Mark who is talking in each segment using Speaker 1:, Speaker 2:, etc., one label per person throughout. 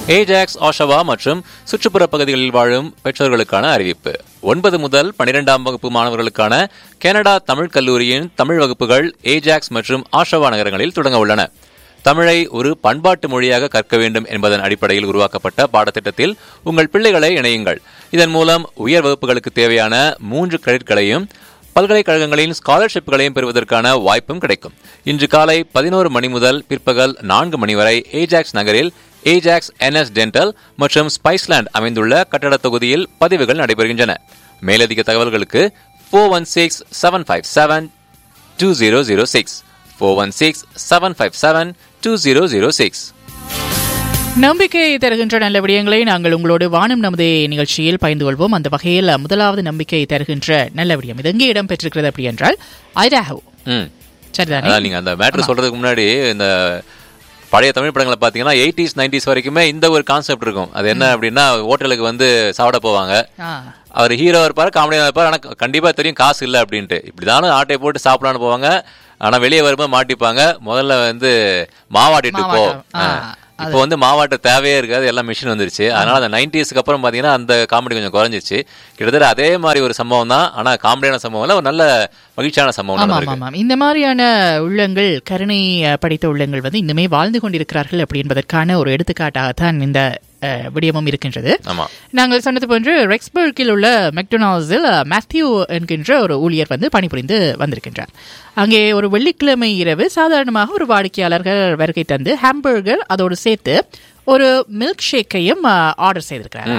Speaker 1: Ajax ஆஷவா மற்றும் சுற்றுப்புற பகுதிகளில் வாழும் பெற்றோர்களுக்கான அறிவிப்பு ஒன்பது முதல் பனிரெண்டாம் வகுப்பு மாணவர்களுக்கான கனடா தமிழ் கல்லூரியின் தமிழ் வகுப்புகள் ஏஜாக்ஸ் மற்றும் ஆஷவா நகரங்களில் தொடங்க உள்ளன தமிழை ஒரு பண்பாட்டு மொழியாக கற்க வேண்டும் என்பதன் அடிப்படையில் உருவாக்கப்பட்ட பாடத்திட்டத்தில் உங்கள் பிள்ளைகளை இணையுங்கள் இதன் மூலம் உயர் வகுப்புகளுக்கு தேவையான மூன்று கிரெடிட்களையும் பல்கலைக்கழகங்களின் ஸ்காலர்ஷிப்களையும் பெறுவதற்கான வாய்ப்பும் கிடைக்கும் இன்று காலை பதினோரு மணி முதல் பிற்பகல் நான்கு மணி வரை ஏஜாக்ஸ் நகரில் ஏஜாக்ஸ் என்எஸ் டென்டல் மற்றும் ஸ்பைஸ்லேண்ட் அமைந்துள்ள கட்டட தொகுதியில் பதிவுகள் நடைபெறுகின்றன மேலதிக தகவல்களுக்கு four one six seven five seven two zero zero six four one six seven five seven two zero zero six
Speaker 2: நம்பிக்கை தருகின்ற நல்ல விடயங்களை நாங்கள் உங்களோடு வானம் நமது நிகழ்ச்சியில் பகிர்ந்து கொள்வோம் அந்த வகையில் முதலாவது நம்பிக்கை தருகின்ற நல்ல விடயம் இது எங்கே இடம் பெற்றிருக்கிறது அப்படி என்றால் ஐடாஹோ
Speaker 1: ம்
Speaker 2: சரிதானே
Speaker 1: அதான் நீங்க அந்த மேட்ரு சொல்றதுக்கு முன்னாடி இந்த பழைய தமிழ் படங்களை பார்த்தீங்கன்னா எயிட்டிஸ் நைன்டிஸ் வரைக்குமே இந்த ஒரு கான்செப்ட் இருக்கும் அது என்ன அப்படின்னா ஹோட்டலுக்கு வந்து சாப்பிட போவாங்க
Speaker 2: ஆ,
Speaker 1: அவர் ஹீரோ இருப்பார் காமெடியாக இருப்பார் ஆனால் கண்டிப்பாக தெரியும் காசு இல்லை அப்படின்ட்டு இப்படிதானே ஆட்டை போட்டு சாப்பிடலான்னு போவாங்க ஆனால் வெளியே வரும்போது மாட்டிப்பாங்க முதல்ல வந்து மாவாட்டிட்டு போ
Speaker 2: மாவாட்டம். ஆ,
Speaker 1: இப்போ வந்து மாவாட்ட தேவையே இருக்காது எல்லாம் மிஷின் வந்துருச்சு அதனால அந்த நைன்டிஸ்க்கு அப்புறம் பார்த்தீங்கன்னா அந்த காமெடி கொஞ்சம் குறைஞ்சிருச்சு கிட்டத்தட்ட அதே மாதிரி ஒரு சம்பவம் தான் ஆனால் காமெடியான சம்பவம் இல்ல ஒரு நல்ல மகிழ்ச்சியான சம்பவம்
Speaker 2: ஆமாம்
Speaker 1: நடந்திருக்கு
Speaker 2: ஆமாம் இந்த மாதிரியான உள்ளங்கள் கருணை அஹ், படைத்த உள்ளங்கள் வந்து இன்னுமே வாழ்ந்து கொண்டிருக்கிறார்கள் அப்படி என்பதற்கான ஒரு எடுத்துக்காட்டாகத்தான் இந்த அஹ், விடயமும் இருக்கின்றது
Speaker 1: ஆமா
Speaker 2: நாங்கள் சொன்னது போன்று ரெக்ஸ்பர்கில் உள்ள மெக்டொனால்ட்ஸில் மேத்யூ என்கின்ற ஒரு ஊழியர் வந்து பணிபுரிந்து வந்திருக்கின்றார் அங்கே ஒரு வெள்ளிக்கிழமை இரவு சாதாரணமாக ஒரு வாடிக்கையாளர்கள் வருகை தந்து ஹாம்பர்கர் அதோடு சேர்த்து ஒரு மில்க் ஷேக்கையும் ஆர்டர் செய்திருக்கிறார்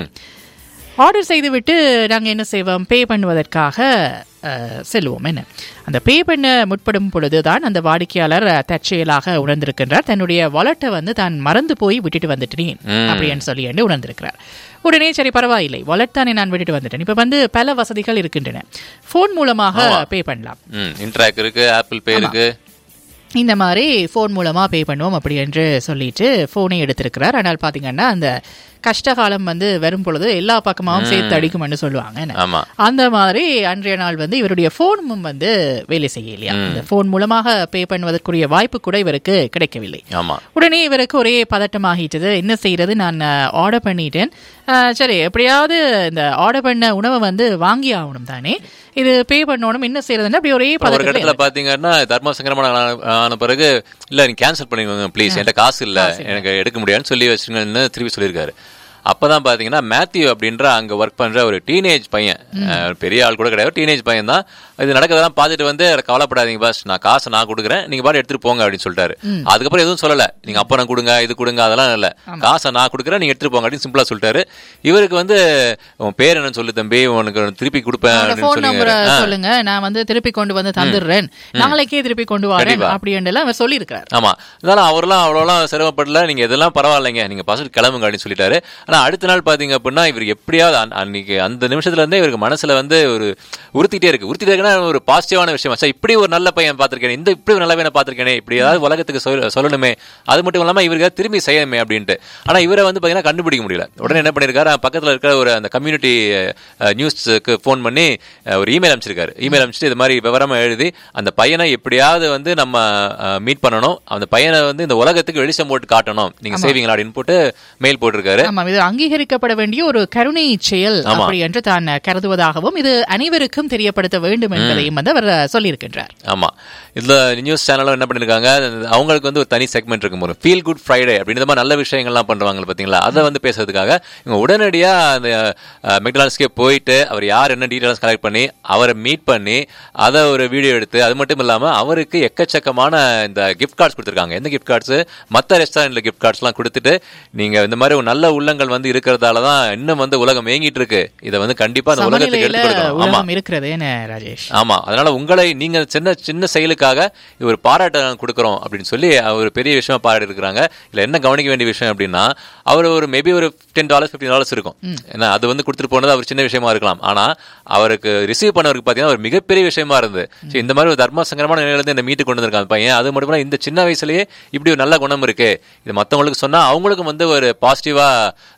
Speaker 2: ஆர்டர் செய்துவிட்டு நாங்கள் என்ன செய்வோம் பே பண்ணுவதற்காக அஹ், செல்வோம் என்ன அந்த பே பண்ண முற்படும் பொழுதுதான் அந்த வாடிக்கையாளர் அஹ், தற்செயலாக உணர்ந்திருக்கின்றார் தன்னுடைய வாலெட்டை வந்து தான் மறந்து போய் விட்டுட்டு வந்துட்டேன் அப்படின்னு சொல்லி என்று உணர்ந்திருக்கிறார் உடனே சரி பரவாயில்லை வாலெட் தானே நான் விட்டுட்டு வந்துட்டேன் இப்போ வந்து பல வசதிகள் இருக்கின்றன ஃபோன் மூலமாக பே பண்ணலாம்
Speaker 1: ம் இன்ட்ராக் இருக்கு ஆப்பிள் பே இருக்கு
Speaker 2: இந்த மாதிரி ஃபோன் மூலமாக பே பண்ணுவோம் அப்படி என்று சொல்லிட்டு ஃபோனை எடுத்திருக்கிறார் ஆனால் பார்த்தீங்கன்னா அந்த கஷ்டகாலம் வந்து வரும் பொழுது எல்லா பக்கமாகவும் சேர்த்து அடிக்கும்னு சொல்லுவாங்க என்ன?
Speaker 1: ஆமா
Speaker 2: அந்த மாதிரி அன்றைய நாள் வந்து இவருடைய ஃபோனும் வந்து வேலை செய்யலையா இந்த ஃபோன் மூலமாக பே பண்ணுவதற்குரிய வாய்ப்பு கூட இவருக்கு கிடைக்கவில்லை
Speaker 1: ஆமா
Speaker 2: உடனே இவருக்கு ஒரே பதட்டமாகிட்டது என்ன செய்யறது நான் ஆர்டர் பண்ணிட்டேன் அஹ், சரி எப்படியாவது இந்த ஆர்டர் பண்ண உணவை வந்து வாங்கி ஆகணும் தானே இது பே பண்ணணும் என்ன செய்யறதுன்னு அப்படி ஒரே
Speaker 1: ஒரு
Speaker 2: பதட்டத்துல
Speaker 1: இடத்துல பாத்தீங்கன்னா தர்ம சங்கரமான ஆன- ஆன பிறகு இல்ல நீங்க கேன்சல் பண்ணிக்கோங்க ப்ளீஸ் என்கிட்ட காசு இல்ல எனக்கு எடுக்க முடியாதுன்னு சொல்லி வச்சுருங்கன்னு திருப்பி சொல்லியிருக்காரு அப்பதான் பாத்தீங்கன்னா மேத்யூ அப்படின்ற அங்க ஒர்க் பண்ற ஒரு டீனேஜ் பையன் அஹ், பெரிய ஆள் கூட கிடையாது டீனேஜ் பையன் தான் இது நடக்கிறதெல்லாம் பார்த்துட்டு வந்து கவலைப்படாதீங்க பாஸ் நான் காசை நான் கொடுக்குறேன் நீங்க பாட்டு எடுத்துட்டு போங்க அப்படின்னு சொல்லிட்டாரு அதுக்கப்புறம் எதுவும் சொல்லல நீங்க அப்புறம் கொடுங்க இது கொடுங்க அதெல்லாம் இல்ல காசை நான் கொடுக்குறேன் நீங்க எடுத்துட்டு போங்க அப்படின்னு சிம்பிளா சொல்லிட்டாரு இவருக்கு வந்து உன் பேர் என்னன்னு சொல்லு தம்பி உனக்கு திருப்பி கொடுப்பேன்
Speaker 2: உங்களோட
Speaker 1: அப்படின்னு
Speaker 2: ஃபோன் நம்பரை
Speaker 1: சொல்லி
Speaker 2: சொல்லுங்க நான் வந்து திருப்பி கொண்டு வந்து தந்துடுறேன் நாளைக்கே திருப்பி கொண்டு வரேன்
Speaker 1: கண்டிப்பா.
Speaker 2: அப்படின்னு எல்லாம் அவர் சொல்லியிருக்கிறார்
Speaker 1: ஆமா அதனால அவரெல்லாம் அவ்வளோலாம் சிரமப்படல நீங்க இதெல்லாம் பரவாயில்லைங்க நீங்க பசங்க கிளம்புங்க அப்படின்னு சொல்லிட்டாரு ஆனா அடுத்த நாள் பாத்தீங்க அப்படின்னா இவர் எப்படியாவது அன்- அன்னைக்கு அந்த நிமிஷத்துல இருந்தே இவருக்கு மனசுல வந்து ஒரு உறுத்திட்டே இருக்கு உறுத்திட்டே இருக்குன்னா ஒரு பாசிட்டிவான விஷயம் சார் இப்படி ஒரு நல்ல பையன் பார்த்திருக்கேனே இந்த இப்படி ஒரு நல்ல பையனை பார்த்திருக்கேனே இப்படி ஏதாவது உலகத்துக்கு சொல்- சொல்லணுமே அது மட்டும் இல்லாம இவருக்கு ஏதாவது திரும்பி செய்யணுமே அப்படின்ட்டு ஆனா இவரை வந்து பாத்தீங்கன்னா கண்டுபிடிக்க முடியல உடனே என்ன பண்ணிருக்காரு பக்கத்துல இருக்கிற ஒரு அந்த கம்யூனிட்டி நியூஸ்க்கு ஃபோன் பண்ணி அஹ், ஒரு இமெயில் அனுப்பிச்சிருக்காரு இமெயில் அனுப்பிச்சிட்டு இது மாதிரி விவரமா எழுதி அந்த பையனை எப்படியாவது வந்து நம்ம மீட் பண்ணணும் அந்த பையனை வந்து இந்த உலகத்துக்கு வெளிச்சம் போட்டு காட்டணும் நீங்க செய்வீங்களா அப்படின்னு போட்டு மெயில் போட்டிருக்காரு
Speaker 2: ஆமாம் இது அங்கீகரிக்கப்பட வேண்டிய ஒரு கருணை செயல்
Speaker 1: ஆமா.
Speaker 2: அப்படி என்று தான் கருதுவதாகவும் இது அனைவருக்கும் தெரியப்படுத்த வேண்டும் என்பதையும் வந்து அவர் சொல்லியிருக்கின்றார்
Speaker 1: ஆமா இதுல நியூஸ் சேனலும் என்ன பண்ணிருக்காங்க அவங்களுக்கு வந்து ஒரு தனி செக்மெண்ட் இருக்கும் ஒரு ஃபீல் குட் ஃப்ரைடே அப்படின்ற மாதிரி நல்ல விஷயங்கள்லாம் பண்றாங்க பாத்தீங்களா அதை வந்து பேசுறதுக்காக இவங்க உடனடியா அந்த மெக்டானல்ஸ்க்கே போயிட்டு அவர் யார் என்ன டீடைல்ஸ் கலெக்ட் பண்ணி அவரை மீட் பண்ணி அதை ஒரு வீடியோ எடுத்து அது மட்டும் இல்லாம அவருக்கு எக்கச்சக்கமான இந்த கிஃப்ட் கார்ட்ஸ் கொடுத்துருக்காங்க எந்த கிஃப்ட் கார்ட்ஸ் மத்த ரெஸ்டாரண்ட்ல கிஃப்ட் கார்ட்ஸ்லாம் கொடுத்துட்டு நீங்க இந்த மாதிரி ஒரு நல்ல உள்ளங்கள் வந்து இருக்கிறதால தான் இன்னும் வந்து உலகம் ஏங்கிட்டு இருக்கு இதை வந்து கண்டிப்பா அந்த உலகத்துக்கு
Speaker 2: சமநிலையில
Speaker 1: எடுத்து கொடுக்கணும் ஆமா
Speaker 2: உலகம் இருக்கிறது என்ன ராஜேஷ்
Speaker 1: ஆமா அதனால உங்களை நீங்க சின்ன சின்ன செயலுக்காக ஒரு பாராட்ட நாங்க கொடுக்குறோம் அப்படின்னு சொல்லி ஒரு பெரிய விஷயமா பாராட்டி இருக்கிறாங்க இதுல என்ன கவனிக்க வேண்டிய விஷயம் அப்படின்னா அவர் ஒரு மேபி ஒரு டென் டாலர்ஸ் ஃபிஃப்டின் டாலர்ஸ் இருக்கும் ஏன்னா அது வந்து கொடுத்துட்டு போனது அவர் சின்ன விஷயமா இருக்கலாம் ஆனா அவருக்கு ரிசீவ் பண்ணவருக்கு பாத்தீங்கன்னா ஒரு மிகப்பெரிய விஷயமா இருந்து சரி, இந்த மாதிரி ஒரு தர்ம சங்கரமான நிலையில இருந்து இந்த மீட்டு கொண்டு வந்திருக்காங்க அந்த பையன் அது மட்டும் இல்ல இந்த சின்ன வயசுலயே இப்படி ஒரு நல்ல குணம் இருக்கு இது மத்தவங்களுக்கு சொன்னா அவங்களுக்கும் வந்து ஒரு பாசிட்டிவா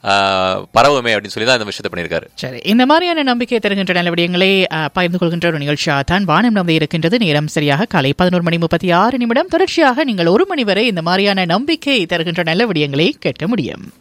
Speaker 1: பரவுமே அப்படின்னு சொல்லி தான் இந்த விஷயத்தை பண்ணியிருக்காரு
Speaker 2: சரி இந்த மாதிரியான நம்பிக்கை தருகின்ற நல்ல விடயங்களை அஹ், பகிர்ந்து கொள்கின்ற ஒரு நிகழ்ச்சியாக தான் வானம் நமது இருக்கின்றது நேரம் சரியாக காலை பதினோரு மணி முப்பத்தி ஆறு நிமிடம் தொடர்ச்சியாக நீங்கள் ஒரு மணி வரை இந்த மாதிரியான நம்பிக்கை தருகின்ற நல்ல விடயங்களை கேட்க முடியும்